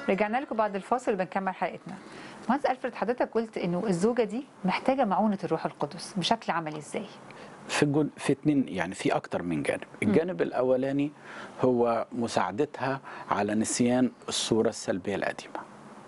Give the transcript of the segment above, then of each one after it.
رجعنا لكم بعد الفاصل وبنكمل حلقتنا مهندس الفريد حضرتك قلت انه الزوجه دي محتاجه معونه الروح القدس بشكل عملي ازاي في الجن... في اتنين يعني في اكتر من جانب الجانب الاولاني هو مساعدتها على نسيان الصوره السلبيه القديمه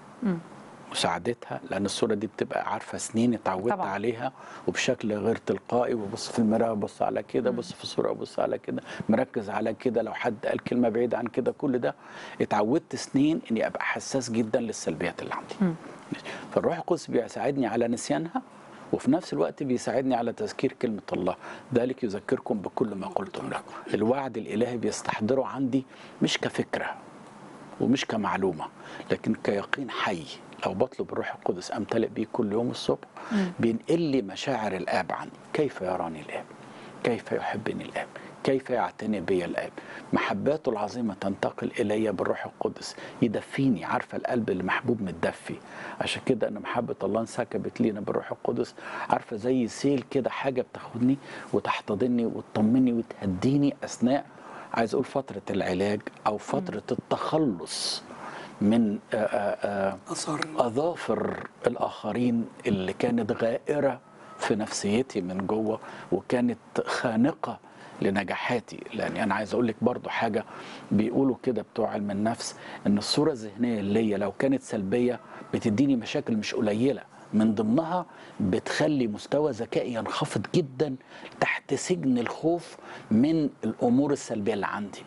مساعدتها لان الصوره دي بتبقى عارفه سنين اتعودت طبعا. عليها وبشكل غير تلقائي وبص في المرايه بص على كده بص في الصوره بص على كده مركز على كده لو حد قال كلمه بعيده عن كده كل ده اتعودت سنين اني ابقى حساس جدا للسلبيات اللي عندي فالروح القدس بيساعدني على نسيانها وفي نفس الوقت بيساعدني على تذكير كلمة الله ذلك يذكركم بكل ما قلتم له الوعد الإلهي بيستحضره عندي مش كفكرة ومش كمعلومة لكن كيقين حي لو بطلب الروح القدس أمتلئ بيه كل يوم الصبح بينقل لي مشاعر الآب عني كيف يراني الآب كيف يحبني الآب كيف يعتني بي الآب محباته العظيمة تنتقل إلي بالروح القدس يدفيني عارفة القلب اللي محبوب متدفي عشان كده أن محبة الله انسكبت لينا بالروح القدس عارفة زي سيل كده حاجة بتاخدني وتحتضني وتطمني وتهديني أثناء عايز أقول فترة العلاج أو فترة التخلص من آآ آآ أثر اظافر الاخرين اللي كانت غائره في نفسيتي من جوه وكانت خانقه لنجاحاتي لان انا عايز اقول لك برضو حاجه بيقولوا كده بتوع علم النفس ان الصوره الذهنيه اللي هي لو كانت سلبيه بتديني مشاكل مش قليله من ضمنها بتخلي مستوى ذكائي ينخفض جدا تحت سجن الخوف من الامور السلبيه اللي عندي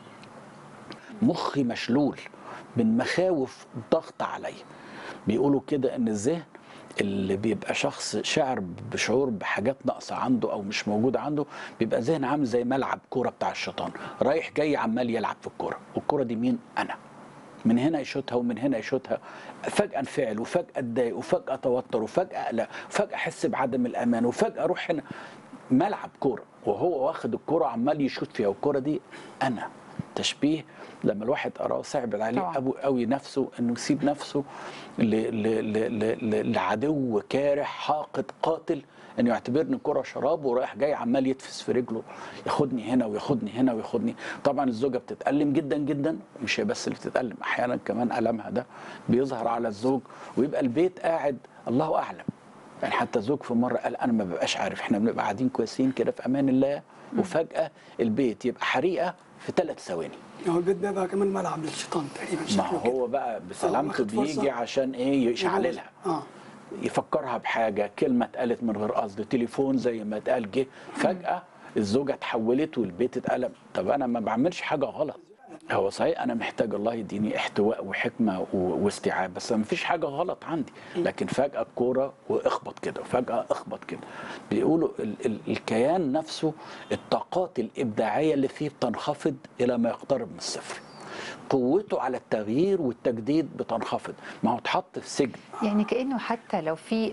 مخي مشلول من مخاوف ضغط عليا بيقولوا كده ان الذهن اللي بيبقى شخص شعر بشعور بحاجات ناقصه عنده او مش موجوده عنده بيبقى ذهن عامل زي ملعب كوره بتاع الشيطان رايح جاي عمال يلعب في الكوره والكوره دي مين انا من هنا يشوتها ومن هنا يشوتها فجأة انفعل وفجأة اتضايق وفجأة اتوتر وفجأة اقلق وفجأة احس بعدم الامان وفجأة اروح هنا ملعب كورة وهو واخد الكورة عمال يشوت فيها والكورة دي انا تشبيه لما الواحد قراه صعب عليه طبعا. ابو قوي نفسه انه يسيب نفسه ل... ل... ل... ل... ل... لعدو كارح حاقد قاتل انه يعتبرني كرة شراب ورايح جاي عمال يتفس في رجله ياخدني هنا وياخدني هنا وياخدني طبعا الزوجه بتتألم جدا جدا مش هي بس اللي بتتألم احيانا كمان ألمها ده بيظهر على الزوج ويبقى البيت قاعد الله اعلم يعني حتى زوج في مره قال انا ما ببقاش عارف احنا بنبقى قاعدين كويسين كده في امان الله وفجاه البيت يبقى حريقه في ثلاث ثواني هو البيت بيبقى كمان ملعب للشيطان تقريبا ما شكله كده هو بقى بسلامته واخد فرصة. بيجي عشان ايه يشعللها اه يفكرها بحاجه كلمه اتقالت من غير قصد تليفون زي ما اتقال جه فجاه الزوجه اتحولت والبيت اتقلب طب انا ما بعملش حاجه غلط هو صحيح انا محتاج الله يديني احتواء وحكمه و- واستيعاب بس ما فيش حاجه غلط عندي لكن فجاه الكوره واخبط كده وفجاه اخبط كده بيقولوا ال ال الكيان نفسه الطاقات الابداعيه اللي فيه بتنخفض الى ما يقترب من الصفر قوته على التغيير والتجديد بتنخفض ما هو اتحط في سجن يعني كانه حتى لو في